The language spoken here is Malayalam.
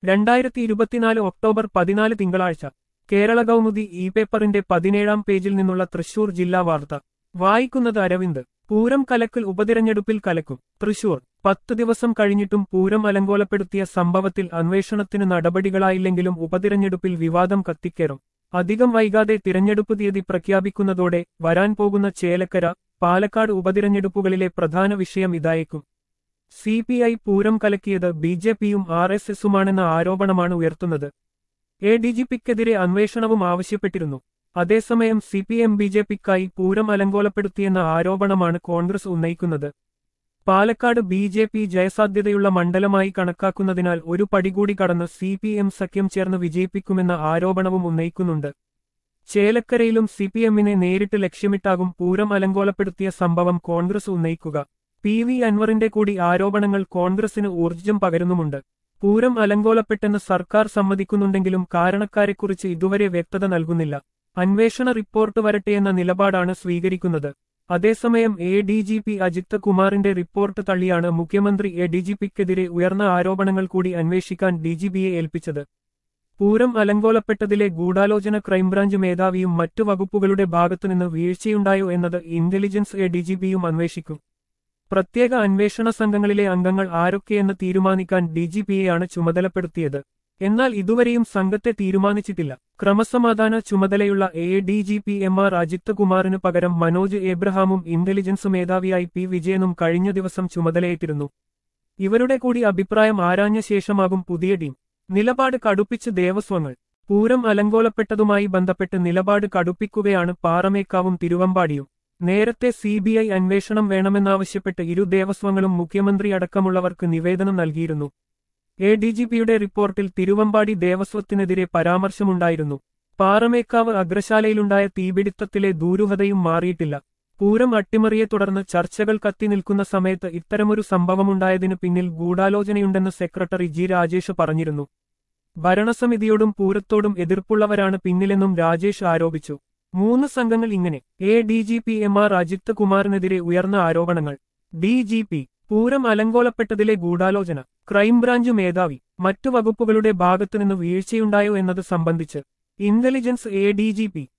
രണ്ടായിരത്തി ഇരുപത്തിനാല് ഒക്ടോബർ പതിനാല് തിങ്കളാഴ്ച കേരള കൗമുദി ഇ പേപ്പറിന്റെ പതിനേഴാം പേജിൽ നിന്നുള്ള തൃശൂർ ജില്ലാ വാർത്ത വായിക്കുന്നത് അരവിന്ദ് പൂരം കലക്കൽ ഉപതിരഞ്ഞെടുപ്പിൽ കലക്കും തൃശൂർ പത്ത് ദിവസം കഴിഞ്ഞിട്ടും പൂരം അലങ്കോലപ്പെടുത്തിയ സംഭവത്തിൽ അന്വേഷണത്തിന് നടപടികളായില്ലെങ്കിലും ഉപതിരഞ്ഞെടുപ്പിൽ വിവാദം കത്തിക്കേറും അധികം വൈകാതെ തിരഞ്ഞെടുപ്പ് തീയതി പ്രഖ്യാപിക്കുന്നതോടെ വരാൻ പോകുന്ന ചേലക്കര പാലക്കാട് ഉപതിരഞ്ഞെടുപ്പുകളിലെ പ്രധാന വിഷയം ഇതായേക്കും സി പി ഐ പൂരം കലക്കിയത് ബി ജെ പിയും ആർ എസ് എസുമാണെന്ന ആരോപണമാണ് ഉയർത്തുന്നത് എ ഡി ജി പിക്കെതിരെ അന്വേഷണവും ആവശ്യപ്പെട്ടിരുന്നു അതേസമയം C P M B J പിക്കായി പൂരം അലങ്കോലപ്പെടുത്തിയെന്ന ആരോപണമാണ് കോൺഗ്രസ് ഉന്നയിക്കുന്നത് പാലക്കാട് ബി ജെ പി ജയസാധ്യതയുള്ള മണ്ഡലമായി കണക്കാക്കുന്നതിനാൽ ഒരു പടി കൂടി കടന്ന് സി പി എം സഖ്യം ചേർന്ന് വിജയിപ്പിക്കുമെന്ന ആരോപണവും ഉന്നയിക്കുന്നുണ്ട് ചേലക്കരയിലും സി പി എമ്മിനെ നേരിട്ട് ലക്ഷ്യമിട്ടാകും പൂരം അലങ്കോലപ്പെടുത്തിയ സംഭവം കോൺഗ്രസ് ഉന്നയിക്കുക പി വി അൻവറിന്റെ കൂടി ആരോപണങ്ങൾ കോൺഗ്രസിന് ഊർജ്ജം പകരുന്നുമുണ്ട് പൂരം അലങ്കോലപ്പെട്ടെന്ന് സർക്കാർ സമ്മതിക്കുന്നുണ്ടെങ്കിലും കാരണക്കാരെക്കുറിച്ച് ഇതുവരെ വ്യക്തത നൽകുന്നില്ല അന്വേഷണ റിപ്പോർട്ട് വരട്ടെയെന്ന നിലപാടാണ് സ്വീകരിക്കുന്നത് അതേസമയം A D G P Ajith കുമാറിന്റെ റിപ്പോർട്ട് തള്ളിയാണ് മുഖ്യമന്ത്രി എ ഡി ജി പിക്കെതിരെ ഉയർന്ന ആരോപണങ്ങൾ കൂടി അന്വേഷിക്കാൻ ഡി ജി പിയെ ഏൽപ്പിച്ചത് പൂരം അലങ്കോലപ്പെട്ടതിലെ ഗൂഢാലോചന ക്രൈംബ്രാഞ്ച് മേധാവിയും മറ്റു വകുപ്പുകളുടെ ഭാഗത്തുനിന്ന് വീഴ്ചയുണ്ടായോ എന്നത് ഇന്റലിജൻസ് എ ഡി ജി പിയും അന്വേഷിക്കും പ്രത്യേക അന്വേഷണ സംഘങ്ങളിലെ അംഗങ്ങൾ ആരൊക്കെയെന്ന് തീരുമാനിക്കാൻ ഡി ജി പിയെയാണ് ചുമതലപ്പെടുത്തിയത് എന്നാൽ ഇതുവരെയും സംഘത്തെ തീരുമാനിച്ചിട്ടില്ല ക്രമസമാധാന ചുമതലയുള്ള A D G P M R Ajith കുമാറിനു പകരം മനോജ് എബ്രഹാമും ഇന്റലിജൻസ് മേധാവിയായി പി വിജയനും കഴിഞ്ഞ ദിവസം ചുമതലയേറ്റിരുന്നു ഇവരുടെ കൂടി അഭിപ്രായം ആരാഞ്ഞ ശേഷമാകും പുതിയ ടീം നിലപാട് കടുപ്പിച്ച് ദേവസ്വങ്ങൾ പൂരം അലങ്കോലപ്പെട്ടതുമായി ബന്ധപ്പെട്ട് നിലപാട് കടുപ്പിക്കുകയാണ് പാറമേക്കാവും തിരുവമ്പാടിയും നേരത്തെ സി ബി ഐ അന്വേഷണം വേണമെന്നാവശ്യപ്പെട്ട് ഇരു ദേവസ്വങ്ങളും മുഖ്യമന്ത്രി അടക്കമുള്ളവർക്ക് നിവേദനം നൽകിയിരുന്നു എ ഡി ജി പിയുടെ റിപ്പോർട്ടിൽ തിരുവമ്പാടി ദേവസ്വത്തിനെതിരെ പരാമർശമുണ്ടായിരുന്നു പാറമേക്കാവ് അഗ്രശാലയിലുണ്ടായ തീപിടിത്തത്തിലെ ദൂരൂഹതയും മാറിയിട്ടില്ല പൂരം അട്ടിമറിയെ തുടർന്ന് ചർച്ചകൾ കത്തിനിൽക്കുന്ന സമയത്ത് ഇത്തരമൊരു സംഭവമുണ്ടായതിനു പിന്നിൽ ഗൂഢാലോചനയുണ്ടെന്ന് സെക്രട്ടറി ജി രാജേഷ് പറഞ്ഞിരുന്നു ഭരണസമിതിയോടും പൂരത്തോടും എതിർപ്പുള്ളവരാണ് പിന്നിലെന്നും രാജേഷ് ആരോപിച്ചു മൂന്ന് സംഘങ്ങൾ ഇങ്ങനെ A D G P M R Ajith കുമാറിനെതിരെ ഉയർന്ന ആരോപണങ്ങൾ ഡി ജി പി പൂരം അലങ്കോലപ്പെട്ടതിലെ ഗൂഢാലോചന ക്രൈംബ്രാഞ്ച് മേധാവി മറ്റു വകുപ്പുകളുടെ ഭാഗത്തുനിന്ന് വീഴ്ചയുണ്ടായോ എന്നത് സംബന്ധിച്ച് intelligence A D G P